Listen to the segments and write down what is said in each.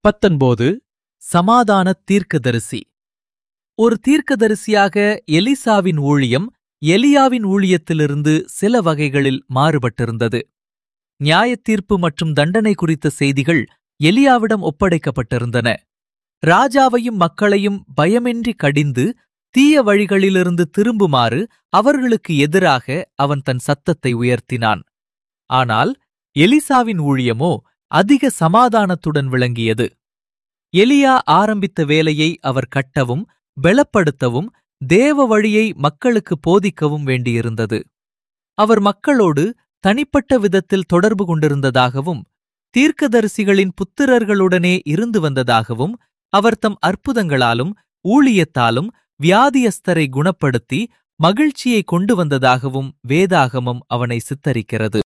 பத்தொன்பது சமாதான தீர்க்கதரிசி ஒரு தீர்க்கதரிசியாக எலிசாவின் ஊழியம் எலியாவின் ஊழியத்திலிருந்து சில வகைகளில் மாறுபட்டிருந்தது நியாயத்தீர்ப்பு மற்றும் தண்டனை குறித்த செய்திகள் எலியாவிடம் ஒப்படைக்கப்பட்டிருந்தன ராஜாவையும் மக்களையும் பயமின்றி கடிந்து தீய வழிகளிலிருந்து திரும்புமாறு அவர்களுக்கு எதிராக அவன் தன் சத்தத்தை உயர்த்தினான் ஆனால் எலிசாவின் ஊழியமோ அதிக சமாதானத்துடன் விளங்கியது எலியா ஆரம்பித்த வேலையை அவர் கட்டவும் பெலப்படுத்தவும் தேவ வழியை மக்களுக்கு போதிக்கவும் வேண்டியிருந்தது அவர் மக்களோடு தனிப்பட்ட விதத்தில் தொடர்பு கொண்டிருந்ததாகவும் தீர்க்கதரிசிகளின் புத்திரர்களுடனே இருந்து வந்ததாகவும் அவர் தம் அற்புதங்களாலும் ஊழியத்தாலும் வியாதியஸ்தரை குணப்படுத்தி மகிழ்ச்சியை கொண்டு வந்ததாகவும் வேதாகமம் அவனை சித்தரிக்கிறது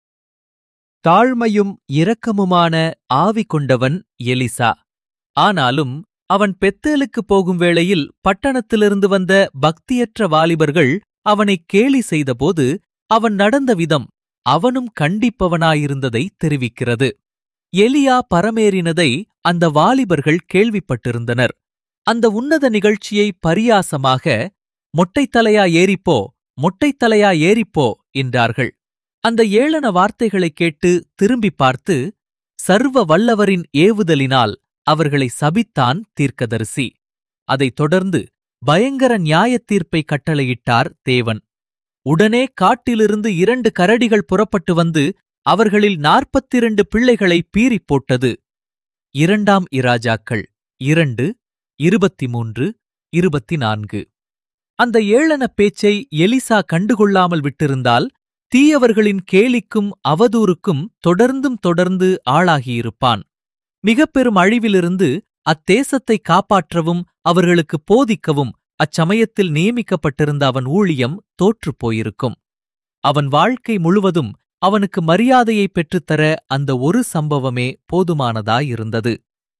தாழ்மையும் இரக்கமுமான ஆவி கொண்டவன் எலிசா ஆனாலும் அவன் பெத்தேலுக்கு போகும் வேளையில் பட்டணத்திலிருந்து வந்த பக்தியற்ற வாலிபர்கள் அவனை கேலி செய்தபோது அவன் நடந்த விதம் அவனும் கண்டிப்பவனாயிருந்ததை தெரிவிக்கிறது எலியா பரமேறினதை அந்த வாலிபர்கள் கேள்விப்பட்டிருந்தனர் அந்த உன்னத நிகழ்ச்சியை பரியாசமாக மொட்டைத்தலையா ஏறிப்போ மொட்டைத்தலையா ஏறிப்போ என்றார்கள் அந்த ஏளன வார்த்தைகளைக் கேட்டு திரும்பி பார்த்து சர்வ வல்லவரின் ஏவுதலினால் அவர்களை சபித்தான் தீர்க்கதரிசி அதைத் தொடர்ந்து பயங்கர நியாயத் தீர்ப்பை கட்டளையிட்டார் தேவன் உடனே காட்டிலிருந்து இரண்டு கரடிகள் புறப்பட்டு வந்து அவர்களில் நாற்பத்திரண்டு பிள்ளைகளை பீறிப் போட்டது இரண்டாம் இராஜாக்கள் இரண்டு இருபத்தி மூன்று இருபத்தி நான்கு அந்த ஏளன பேச்சை எலிசா கண்டுகொள்ளாமல் விட்டிருந்தால் தீயவர்களின் கேலிக்கும் அவதூறுக்கும் தொடர்ந்தும் தொடர்ந்து ஆளாகியிருப்பான் மிகப் பெரும் அழிவிலிருந்து அத்தேசத்தை காப்பாற்றவும் அவர்களுக்கு போதிக்கவும் அச்சமயத்தில் நியமிக்கப்பட்டிருந்த அவன் ஊழியம் தோற்றுப் போயிருக்கும் அவன் வாழ்க்கை முழுவதும் அவனுக்கு மரியாதையை பெற்றுத்தர அந்த ஒரு சம்பவமே போதுமானதாயிருந்தது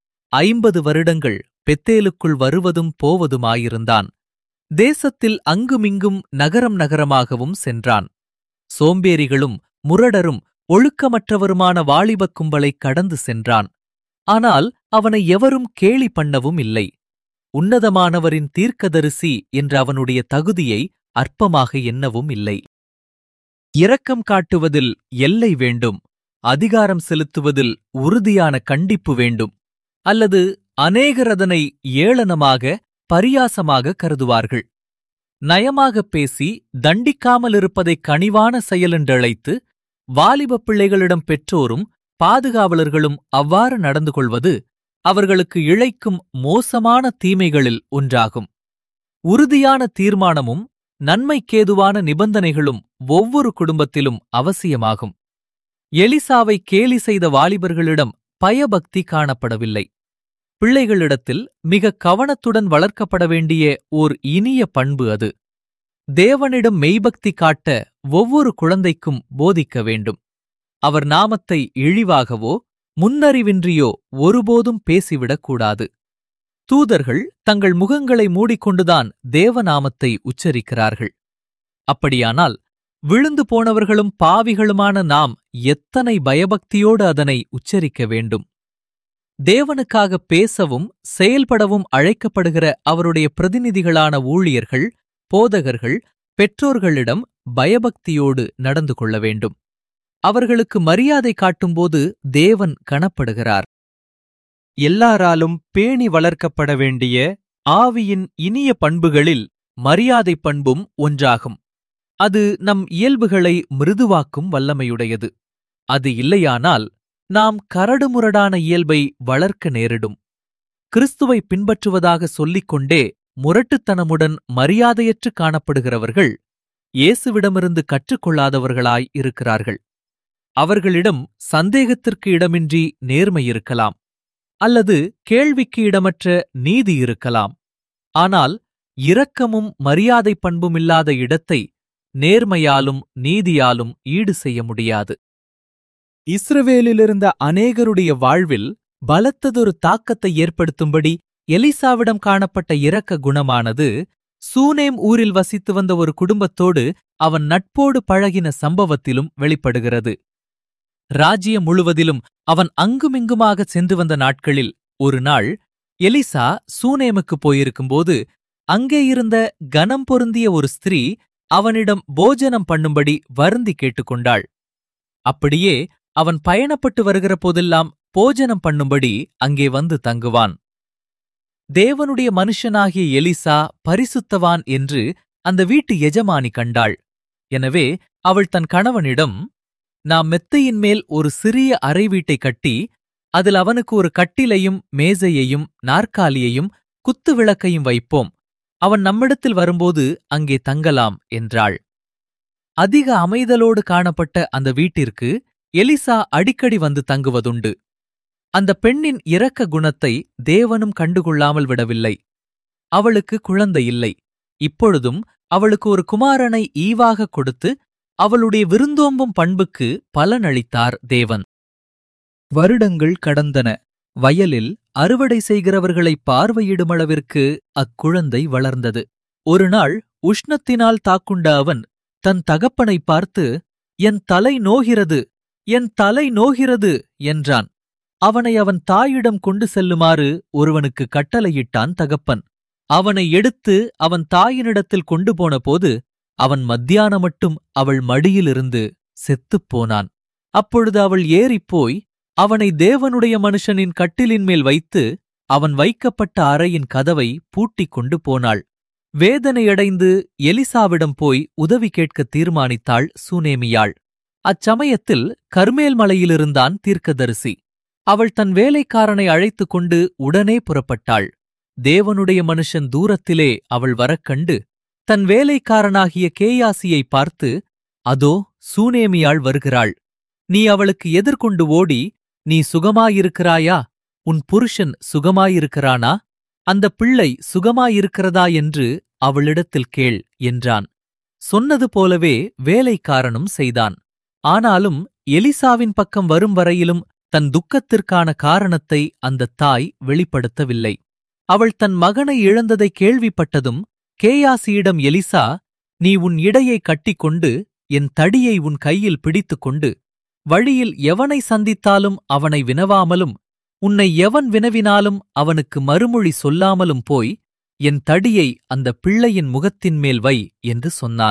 ஐம்பது வருடங்கள் பெத்தேலுக்குள் வருவதும் போவதுமாயிருந்தான் தேசத்தில் அங்குமிங்கும் நகரம் நகரமாகவும் சென்றான் சோம்பேறிகளும் முரடரும் ஒழுக்கமற்றவருமான வாலிபக் கும்பலை கடந்து சென்றான் ஆனால் அவனை எவரும் கேலி பண்ணவும் இல்லை உன்னதமானவரின் தீர்க்கதரிசி என்ற அவனுடைய தகுதியை அற்பமாக எண்ணவும் இல்லை இரக்கம் காட்டுவதில் எல்லை வேண்டும் அதிகாரம் செலுத்துவதில் உறுதியான கண்டிப்பு வேண்டும் அல்லது அநேகர் அதனை ஏளனமாக பரியாசமாக கருதுவார்கள் நயமாகப் பேசி தண்டிக்காமலிருப்பதைக் கனிவான செயலென்றழைத்து வாலிபப் பிள்ளைகளிடம் பெற்றோரும் பாதுகாவலர்களும் அவ்வாறு நடந்து கொள்வது அவர்களுக்கு இழைக்கும் மோசமான தீமைகளில் ஒன்றாகும் உறுதியான தீர்மானமும் நன்மைக்கேதுவான நிபந்தனைகளும் ஒவ்வொரு குடும்பத்திலும் அவசியமாகும் எலிசாவை கேலி செய்த வாலிபர்களிடம் பயபக்தி காணப்படவில்லை பிள்ளைகளிடத்தில் மிக கவனத்துடன் வளர்க்கப்பட வேண்டிய ஓர் இனிய பண்பு அது தேவனிடம் மெய்பக்தி காட்ட ஒவ்வொரு குழந்தைக்கும் போதிக்க வேண்டும் அவர் நாமத்தை இழிவாகவோ முன்னறிவின்றியோ ஒருபோதும் பேசிவிடக்கூடாது தூதர்கள் தங்கள் முகங்களை மூடிக்கொண்டுதான் தேவநாமத்தை உச்சரிக்கிறார்கள் அப்படியானால் விழுந்து போனவர்களும் பாவிகளுமான நாம் எத்தனை பயபக்தியோடு அதனை உச்சரிக்க வேண்டும் தேவனுக்காக பேசவும் செயல்படவும் அழைக்கப்படுகிற அவருடைய பிரதிநிதிகளான ஊழியர்கள் போதகர்கள் பெற்றோர்களிடம் பயபக்தியோடு நடந்து கொள்ள வேண்டும் அவர்களுக்கு மரியாதை காட்டும்போது தேவன் கணப்படுகிறார் எல்லாராலும் பேணி வளர்க்கப்பட வேண்டிய ஆவியின் இனிய பண்புகளில் மரியாதை பண்பும் ஒன்றாகும் அது நம் இயல்புகளை மிருதுவாக்கும் வல்லமையுடையது அது இல்லையானால் நாம் கரடுமுரடான இயல்பை வளர்க்க நேரிடும் கிறிஸ்துவை பின்பற்றுவதாக சொல்லிக்கொண்டே முரட்டுத்தனமுடன் மரியாதையற்று காணப்படுகிறவர்கள் இயேசுவிடமிருந்து கற்றுக்கொள்ளாதவர்களாய் இருக்கிறார்கள் அவர்களிடம் சந்தேகத்திற்கு இடமின்றி நேர்மை இருக்கலாம் அல்லது கேள்விக்கு இடமற்ற நீதி இருக்கலாம் ஆனால் இரக்கமும் மரியாதை பண்புமில்லாத இடத்தை நேர்மையாலும் நீதியாலும் ஈடு செய்ய முடியாது இஸ்ரவேலிலிருந்த அநேகருடைய வாழ்வில் பலத்ததொரு தாக்கத்தை ஏற்படுத்தும்படி எலிசாவிடம் காணப்பட்ட இரக்க குணமானது சூனேம் ஊரில் வசித்து வந்த ஒரு குடும்பத்தோடு அவன் நட்போடு பழகின சம்பவத்திலும் வெளிப்படுகிறது ராஜ்யம் முழுவதிலும் அவன் அங்குமிங்குமாக சென்று வந்த நாட்களில் ஒரு நாள் எலிசா சூனேமுக்கு போயிருக்கும்போது அங்கே இருந்த கனம் பொருந்திய ஒரு ஸ்திரீ அவனிடம் போஜனம் பண்ணும்படி வருந்தி கேட்டுக்கொண்டாள் அப்படியே அவன் பயணப்பட்டு வருகிற போதெல்லாம் போஜனம் பண்ணும்படி அங்கே வந்து தங்குவான் தேவனுடைய மனுஷனாகிய எலிசா பரிசுத்தவான் என்று அந்த வீட்டு எஜமானி கண்டாள் எனவே அவள் தன் கணவனிடம் நாம் மெத்தையின் மேல் ஒரு சிறிய அறை வீட்டை கட்டி அதில் அவனுக்கு ஒரு கட்டிலையும் மேசையையும் நாற்காலியையும் குத்து விளக்கையும் வைப்போம் அவன் நம்மிடத்தில் வரும்போது அங்கே தங்கலாம் என்றாள் அதிக அமைதலோடு காணப்பட்ட அந்த வீட்டிற்கு எலிசா அடிக்கடி வந்து தங்குவதுண்டு அந்த பெண்ணின் இரக்க குணத்தை தேவனும் கண்டுகொள்ளாமல் விடவில்லை அவளுக்கு குழந்தை இல்லை இப்பொழுதும் அவளுக்கு ஒரு குமாரனை ஈவாக கொடுத்து அவளுடைய விருந்தோம்பும் பண்புக்கு பலனளித்தார் தேவன் வருடங்கள் கடந்தன வயலில் அறுவடை செய்கிறவர்களை பார்வையிடுமளவிற்கு அக்குழந்தை வளர்ந்தது ஒருநாள் உஷ்ணத்தினால் தாக்குண்ட அவன் தன் தகப்பனை பார்த்து என் தலை நோகிறது என் தலை நோகிறது என்றான் அவனை அவன் தாயிடம் கொண்டு செல்லுமாறு ஒருவனுக்கு கட்டளையிட்டான் தகப்பன் அவனை எடுத்து அவன் தாயினிடத்தில் கொண்டு போனபோது அவன் மத்தியான மட்டும் அவள் மடியிலிருந்து செத்துப் போனான் அப்பொழுது அவள் ஏறிப்போய் அவனை தேவனுடைய மனுஷனின் கட்டிலின் மேல் வைத்து அவன் வைக்கப்பட்ட அறையின் கதவை பூட்டிக் கொண்டு போனாள் வேதனையடைந்து எலிசாவிடம் போய் உதவி கேட்க தீர்மானித்தாள் சூனேமியாள் அச்சமயத்தில் கர்மேல் மலையிலிருந்தான் தீர்க்கதரிசி அவள் தன் வேலைக்காரனை அழைத்துக் கொண்டு உடனே புறப்பட்டாள் தேவனுடைய மனுஷன் தூரத்திலே அவள் வரக் கண்டு தன் வேலைக்காரனாகிய கேயாசியை பார்த்து அதோ சூனேமியாள் வருகிறாள் நீ அவளுக்கு எதிர்கொண்டு ஓடி நீ சுகமாயிருக்கிறாயா உன் புருஷன் சுகமாயிருக்கிறானா அந்த பிள்ளை சுகமாயிருக்கிறதா என்று அவளிடத்தில் கேள் என்றான் சொன்னது போலவே வேலைக்காரனும் செய்தான் ஆனாலும் எலிசாவின் பக்கம் வரும் வரையிலும் தன் துக்கத்திற்கான காரணத்தை அந்த தாய் வெளிப்படுத்தவில்லை அவள் தன் மகனை இழந்ததை கேள்விப்பட்டதும் கேயாசியிடம் எலிசா நீ உன் இடையை கட்டிக்கொண்டு என் தடியை உன் கையில் பிடித்துக்கொண்டு வழியில் எவனை சந்தித்தாலும் அவனை வினவாமலும் உன்னை எவன் வினவினாலும் அவனுக்கு மறுமொழி சொல்லாமலும் போய் என் தடியை அந்த பிள்ளையின் முகத்தின் மேல் வை என்று சொன்னான்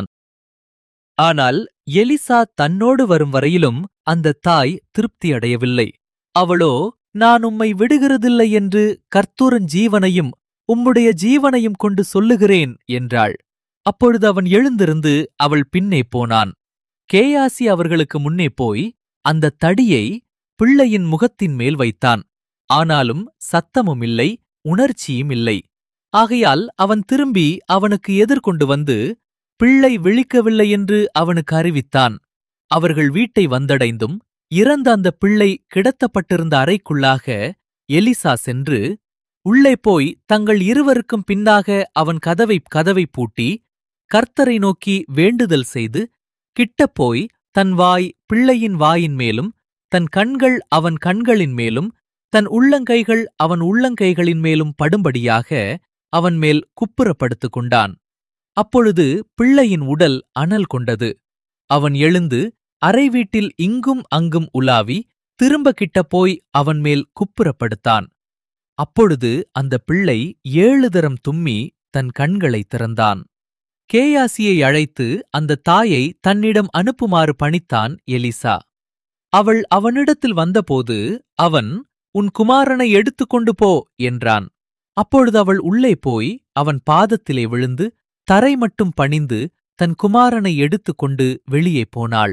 ஆனால் எலிசா தன்னோடு வரும் வரையிலும் அந்த தாய் திருப்தியடையவில்லை அவளோ நான் உம்மை விடுகிறதில்லை என்று கர்த்தூரன் ஜீவனையும் உம்முடைய ஜீவனையும் கொண்டு சொல்லுகிறேன் என்றாள் அப்பொழுது அவன் எழுந்திருந்து அவள் பின்னே போனான் கேயாசி அவர்களுக்கு முன்னே போய் அந்த தடியை பிள்ளையின் முகத்தின் மேல் வைத்தான் ஆனாலும் சத்தமும் இல்லை உணர்ச்சியும் இல்லை ஆகையால் அவன் திரும்பி அவனுக்கு எதிர்கொண்டு வந்து பிள்ளை விழிக்கவில்லை என்று அவனுக்கு அறிவித்தான் அவர்கள் வீட்டை வந்தடைந்தும் இறந்த அந்த பிள்ளை கிடத்தப்பட்டிருந்த அறைக்குள்ளாக எலிசா சென்று உள்ளே போய் தங்கள் இருவருக்கும் பின்னாக அவன் கதவை கதவை பூட்டி கர்த்தரை நோக்கி வேண்டுதல் செய்து கிட்டப் போய் தன் வாய் பிள்ளையின் வாயின் மேலும் தன் கண்கள் அவன் கண்களின் மேலும் தன் உள்ளங்கைகள் அவன் உள்ளங்கைகளின் மேலும் படும்படியாக அவன் மேல் குப்புறப்படுத்திக் கொண்டான் அப்பொழுது பிள்ளையின் உடல் அனல் கொண்டது அவன் எழுந்து அறை வீட்டில் இங்கும் அங்கும் உலாவி திரும்ப கிட்ட போய் அவன் மேல் குப்புறப்படுத்தான் அப்பொழுது அந்த பிள்ளை ஏழு தரம் தும்மி தன் கண்களை திறந்தான் கேயாசியை அழைத்து அந்த தாயை தன்னிடம் அனுப்புமாறு பணித்தான் எலிசா அவள் அவனிடத்தில் வந்தபோது அவன் உன் குமாரனை எடுத்துக்கொண்டு போ என்றான் அப்பொழுது அவள் உள்ளே போய் அவன் பாதத்திலே விழுந்து தரை மட்டும் பணிந்து தன் குமாரனை எடுத்துக்கொண்டு வெளியே போனாள்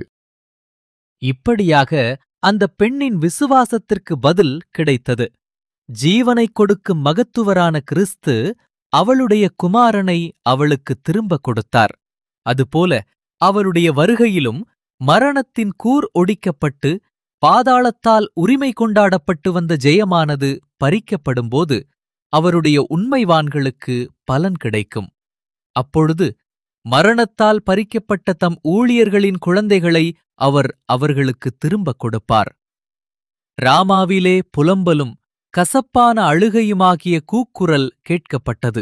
இப்படியாக அந்த பெண்ணின் விசுவாசத்திற்கு பதில் கிடைத்தது ஜீவனைக் கொடுக்கும் மகத்துவரான கிறிஸ்து அவளுடைய குமாரனை அவளுக்கு திரும்பக் கொடுத்தார் அதுபோல அவளுடைய வருகையிலும் மரணத்தின் கூர் ஒடிக்கப்பட்டு பாதாளத்தால் உரிமை கொண்டாடப்பட்டு வந்த ஜெயமானது பறிக்கப்படும்போது அவருடைய உண்மைவான்களுக்கு பலன் கிடைக்கும் அப்பொழுது மரணத்தால் பறிக்கப்பட்ட தம் ஊழியர்களின் குழந்தைகளை அவர் அவர்களுக்கு திரும்பக் கொடுப்பார் ராமாவிலே புலம்பலும் கசப்பான அழுகையுமாகிய கூக்குரல் கேட்கப்பட்டது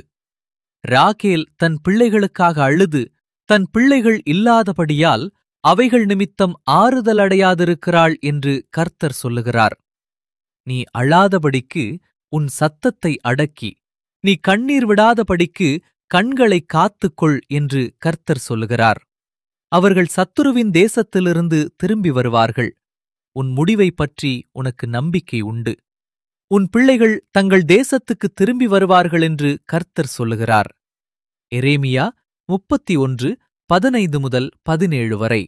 ராகேல் தன் பிள்ளைகளுக்காக அழுது தன் பிள்ளைகள் இல்லாதபடியால் அவைகள் நிமித்தம் ஆறுதல் அடையாதிருக்கிறாள் என்று கர்த்தர் சொல்லுகிறார் நீ அழாதபடிக்கு உன் சத்தத்தை அடக்கி நீ கண்ணீர் விடாதபடிக்கு கண்களை காத்துக்கொள் என்று கர்த்தர் சொல்லுகிறார் அவர்கள் சத்துருவின் தேசத்திலிருந்து திரும்பி வருவார்கள் உன் முடிவைப் பற்றி உனக்கு நம்பிக்கை உண்டு உன் பிள்ளைகள் தங்கள் தேசத்துக்கு திரும்பி வருவார்கள் என்று கர்த்தர் சொல்லுகிறார் எரேமியா முப்பத்தி ஒன்று பதினைந்து முதல் பதினேழு வரை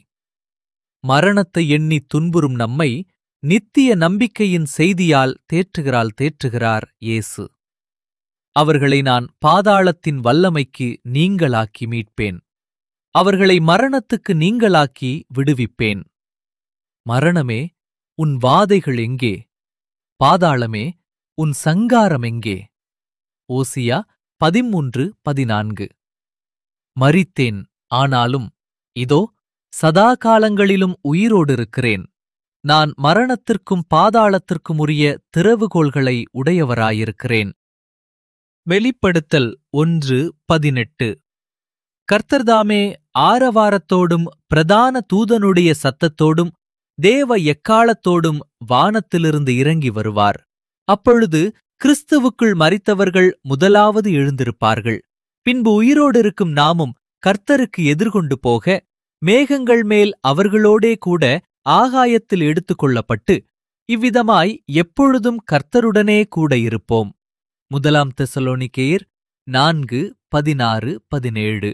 மரணத்தை எண்ணி துன்புறும் நம்மை நித்திய நம்பிக்கையின் செய்தியால் தேற்றுகிறாள் தேற்றுகிறார் இயேசு அவர்களை நான் பாதாளத்தின் வல்லமைக்கு நீங்களாக்கி மீட்பேன் அவர்களை மரணத்துக்கு நீங்களாக்கி விடுவிப்பேன் மரணமே உன் வாதைகள் எங்கே பாதாளமே உன் சங்காரம் எங்கே ஓசியா பதிமூன்று பதினான்கு மரித்தேன் ஆனாலும் இதோ சதா காலங்களிலும் உயிரோடிருக்கிறேன் நான் மரணத்திற்கும் பாதாளத்திற்கும் உரிய திறவுகோள்களை உடையவராயிருக்கிறேன் வெளிப்படுத்தல் ஒன்று பதினெட்டு கர்த்தர்தாமே ஆரவாரத்தோடும் பிரதான தூதனுடைய சத்தத்தோடும் தேவ எக்காலத்தோடும் வானத்திலிருந்து இறங்கி வருவார் அப்பொழுது கிறிஸ்துவுக்குள் மரித்தவர்கள் முதலாவது எழுந்திருப்பார்கள் பின்பு உயிரோடு இருக்கும் நாமும் கர்த்தருக்கு எதிர்கொண்டு போக மேகங்கள் மேல் அவர்களோடே கூட ஆகாயத்தில் எடுத்துக் கொள்ளப்பட்டு இவ்விதமாய் எப்பொழுதும் கர்த்தருடனே கூட இருப்போம் முதலாம் தெசலோனிக்கேயர் நான்கு பதினாறு பதினேழு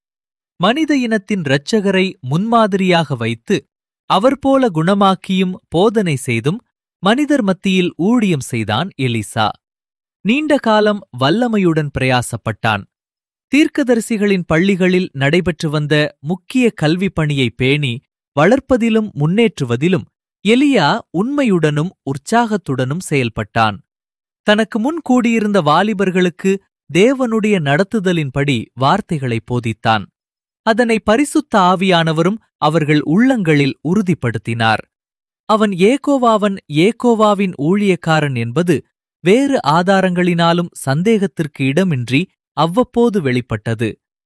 மனித இனத்தின் இரட்சகரை முன்மாதிரியாக வைத்து அவர் போல குணமாக்கியும் போதனை செய்தும் மனிதர் மத்தியில் ஊழியம் செய்தான் எலிசா நீண்ட காலம் வல்லமையுடன் பிரயாசப்பட்டான் தீர்க்கதரிசிகளின் பள்ளிகளில் நடைபெற்று வந்த முக்கிய கல்விப் பணியை பேணி வளர்ப்பதிலும் முன்னேற்றுவதிலும் எலியா உண்மையுடனும் உற்சாகத்துடனும் செயல்பட்டான் தனக்கு முன் கூடியிருந்த வாலிபர்களுக்கு தேவனுடைய நடத்துதலின்படி வார்த்தைகளை போதித்தான் அதனை பரிசுத்த ஆவியானவரும் அவர்கள் உள்ளங்களில் உறுதிப்படுத்தினார் அவன் ஏகோவாவன் ஏகோவாவின் ஊழியக்காரன் என்பது வேறு ஆதாரங்களினாலும் சந்தேகத்திற்கு இடமின்றி அவ்வப்போது வெளிப்பட்டது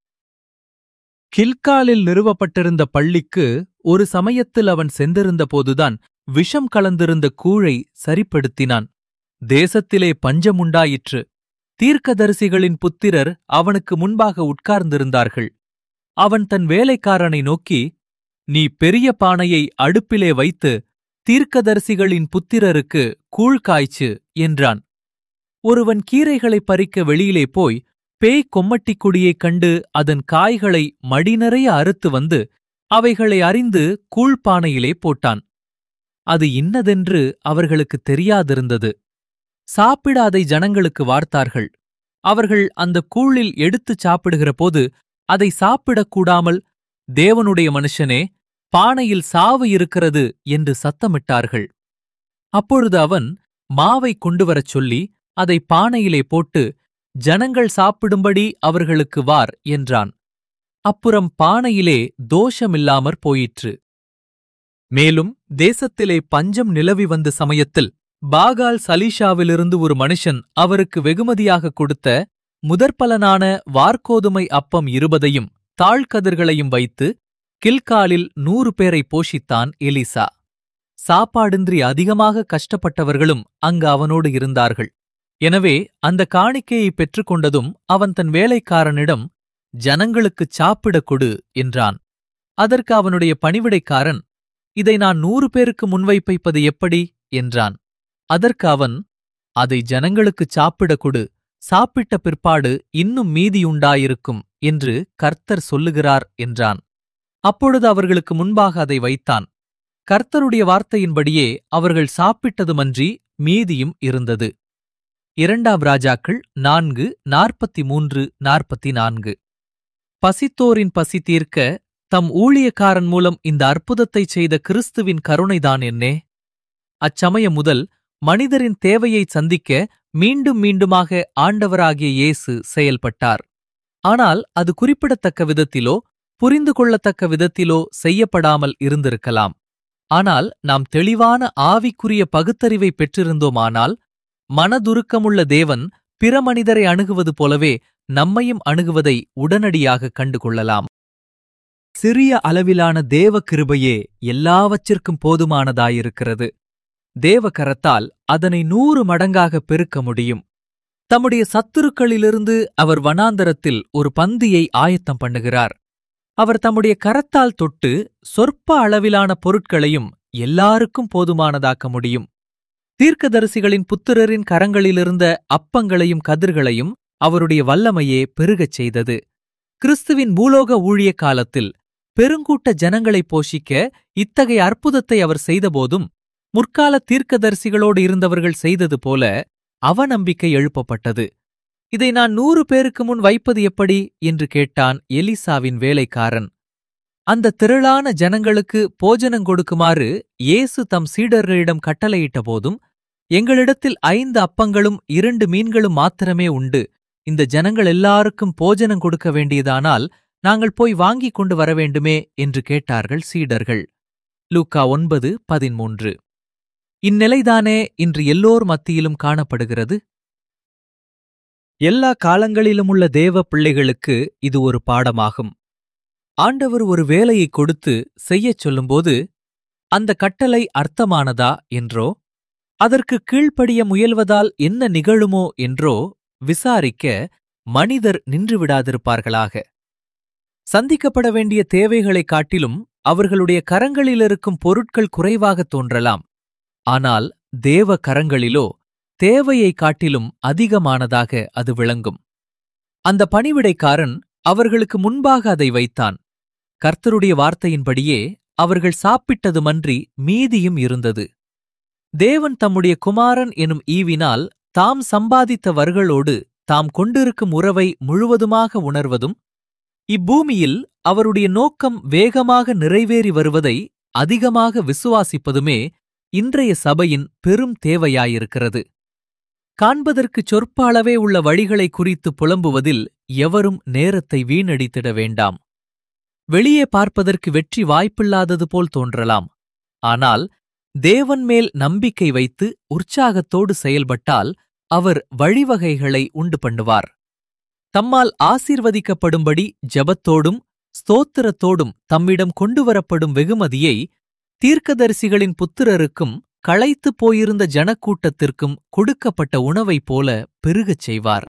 கில்காலில் நிறுவப்பட்டிருந்த பள்ளிக்கு ஒரு சமயத்தில் அவன் சென்றிருந்தபோதுதான் விஷம் கலந்திருந்த கூழை சரிப்படுத்தினான் தேசத்திலே பஞ்சமுண்டாயிற்று தீர்க்கதரிசிகளின் புத்திரர் அவனுக்கு முன்பாக உட்கார்ந்திருந்தார்கள் அவன் தன் வேலைக்காரனை நோக்கி நீ பெரிய பானையை அடுப்பிலே வைத்து தீர்க்கதரிசிகளின் புத்திரருக்கு கூழ் காய்ச்சு என்றான் ஒருவன் கீரைகளைப் பறிக்க வெளியிலே போய் பேய் கொம்மட்டிக் கொடியைக் கண்டு அதன் காய்களை மடிநறைய அறுத்து வந்து அவைகளை அறிந்து கூழ்பானையிலே போட்டான் அது இன்னதென்று அவர்களுக்குத் தெரியாதிருந்தது சாப்பிட அதை ஜனங்களுக்கு வார்த்தார்கள் அவர்கள் அந்த கூழில் எடுத்துச் சாப்பிடுகிற போது அதை சாப்பிடக் கூடாமல் தேவனுடைய மனுஷனே பானையில் சாவு இருக்கிறது என்று சத்தமிட்டார்கள் அப்பொழுது அவன் மாவை கொண்டுவரச் சொல்லி அதை பானையிலே போட்டு ஜனங்கள் சாப்பிடும்படி அவர்களுக்கு வார் என்றான் அப்புறம் பானையிலே தோஷமில்லாமற் போயிற்று மேலும் தேசத்திலே பஞ்சம் நிலவி வந்த சமயத்தில் பாகால் சலீஷாவிலிருந்து ஒரு மனுஷன் அவருக்கு வெகுமதியாக கொடுத்த முதற்பலனான வார்கோதுமை அப்பம் இருபதையும் தாழ்கதிர்களையும் வைத்து கில்காலில் நூறு பேரை போஷித்தான் எலிசா சாப்பாடின்றி அதிகமாக கஷ்டப்பட்டவர்களும் அங்கு அவனோடு இருந்தார்கள் எனவே அந்த காணிக்கையை பெற்றுக்கொண்டதும் அவன் தன் வேலைக்காரனிடம் ஜனங்களுக்குச் சாப்பிடக் கொடு என்றான் அதற்கு அவனுடைய பணிவிடைக்காரன் இதை நான் நூறு பேருக்கு முன்வைப்பது எப்படி என்றான் அதற்கு அவன் அதை ஜனங்களுக்குச் சாப்பிடக் கொடு சாப்பிட்ட பிற்பாடு இன்னும் மீதியுண்டாயிருக்கும் என்று கர்த்தர் சொல்லுகிறார் என்றான் அப்பொழுது அவர்களுக்கு முன்பாக அதை வைத்தான் கர்த்தருடைய வார்த்தையின்படியே அவர்கள் சாப்பிட்டதுமன்றி மீதியும் இருந்தது இரண்டாம் ராஜாக்கள் நான்கு நாற்பத்தி மூன்று நாற்பத்தி நான்கு பசித்தோரின் பசி தீர்க்க தம் ஊழியக்காரன் மூலம் இந்த அற்புதத்தைச் செய்த கிறிஸ்துவின் கருணைதான் என்னே அச்சமயம் முதல் மனிதரின் தேவையைச் சந்திக்க மீண்டும் மீண்டுமாக ஆண்டவராகிய இயேசு செயல்பட்டார் ஆனால் அது குறிப்பிடத்தக்க விதத்திலோ புரிந்து கொள்ளத்தக்க விதத்திலோ செய்யப்படாமல் இருந்திருக்கலாம் ஆனால் நாம் தெளிவான ஆவிக்குரிய பகுத்தறிவை பெற்றிருந்தோமானால் மனதுருக்கமுள்ள தேவன் பிற மனிதரை அணுகுவது போலவே நம்மையும் அணுகுவதை உடனடியாக கண்டுகொள்ளலாம் சிறிய அளவிலான தேவ கிருபையே எல்லாவற்றிற்கும் போதுமானதாயிருக்கிறது தேவகரத்தால் அதனை நூறு மடங்காக பெருக்க முடியும் தம்முடைய சத்துருக்களிலிருந்து அவர் வனாந்தரத்தில் ஒரு பந்தியை ஆயத்தம் பண்ணுகிறார் அவர் தம்முடைய கரத்தால் தொட்டு சொற்ப அளவிலான பொருட்களையும் எல்லாருக்கும் போதுமானதாக்க முடியும் தீர்க்கதரிசிகளின் புத்திரரின் கரங்களிலிருந்த அப்பங்களையும் கதிர்களையும் அவருடைய வல்லமையே பெருகச் செய்தது கிறிஸ்துவின் பூலோக ஊழிய காலத்தில் பெருங்கூட்ட ஜனங்களை போஷிக்க இத்தகைய அற்புதத்தை அவர் செய்தபோதும் முற்கால தீர்க்கதரிசிகளோடு இருந்தவர்கள் செய்தது போல அவநம்பிக்கை எழுப்பப்பட்டது இதை நான் நூறு பேருக்கு முன் வைப்பது எப்படி என்று கேட்டான் எலிசாவின் வேலைக்காரன் அந்த திரளான ஜனங்களுக்கு போஜனம் கொடுக்குமாறு இயேசு தம் சீடர்களிடம் கட்டளையிட்ட போதும் எங்களிடத்தில் ஐந்து அப்பங்களும் இரண்டு மீன்களும் மாத்திரமே உண்டு இந்த ஜனங்கள் எல்லாருக்கும் போஜனம் கொடுக்க வேண்டியதானால் நாங்கள் போய் வாங்கிக் கொண்டு வர வேண்டுமே என்று கேட்டார்கள் சீடர்கள் லூக்கா ஒன்பது பதிமூன்று இந்நிலைதானே இன்று எல்லோர் மத்தியிலும் காணப்படுகிறது எல்லா காலங்களிலும் உள்ள தேவ பிள்ளைகளுக்கு இது ஒரு பாடமாகும் ஆண்டவர் ஒரு வேலையை கொடுத்து செய்யச் சொல்லும்போது அந்த கட்டளை அர்த்தமானதா என்றோ அதற்கு கீழ்ப்படிய முயல்வதால் என்ன நிகழுமோ என்றோ விசாரிக்க மனிதர் நின்றுவிடாதிருப்பார்களாக சந்திக்கப்பட வேண்டிய தேவைகளைக் காட்டிலும் அவர்களுடைய கரங்களிலிருக்கும் பொருட்கள் குறைவாகத் தோன்றலாம் ஆனால் தேவ கரங்களிலோ தேவையைக் காட்டிலும் அதிகமானதாக அது விளங்கும் அந்த பணிவிடைக்காரன் அவர்களுக்கு முன்பாக அதை வைத்தான் கர்த்தருடைய வார்த்தையின்படியே அவர்கள் சாப்பிட்டதுமன்றி மீதியும் இருந்தது தேவன் தம்முடைய குமாரன் எனும் ஈவினால் தாம் சம்பாதித்தவர்களோடு தாம் கொண்டிருக்கும் உறவை முழுவதுமாக உணர்வதும் இப்பூமியில் அவருடைய நோக்கம் வேகமாக நிறைவேறி வருவதை அதிகமாக விசுவாசிப்பதுமே இன்றைய சபையின் பெரும் தேவையாயிருக்கிறது காண்பதற்குச் சொற்ப அளவே உள்ள வழிகளை குறித்து புலம்புவதில் எவரும் நேரத்தை வீணடித்திட வேண்டாம் வெளியே பார்ப்பதற்கு வெற்றி வாய்ப்பில்லாதது போல் தோன்றலாம் ஆனால் தேவன் மேல் நம்பிக்கை வைத்து உற்சாகத்தோடு செயல்பட்டால் அவர் வழிவகைகளை உண்டு பண்ணுவார் தம்மால் ஆசீர்வதிக்கப்படும்படி ஜெபத்தோடும் ஸ்தோத்திரத்தோடும் தம்மிடம் கொண்டுவரப்படும் வெகுமதியை தீர்க்கதரிசிகளின் புத்திரருக்கும் களைத்துப் போயிருந்த ஜனக்கூட்டத்திற்கும் கொடுக்கப்பட்ட உணவைப் போல பெருகச் செய்வார்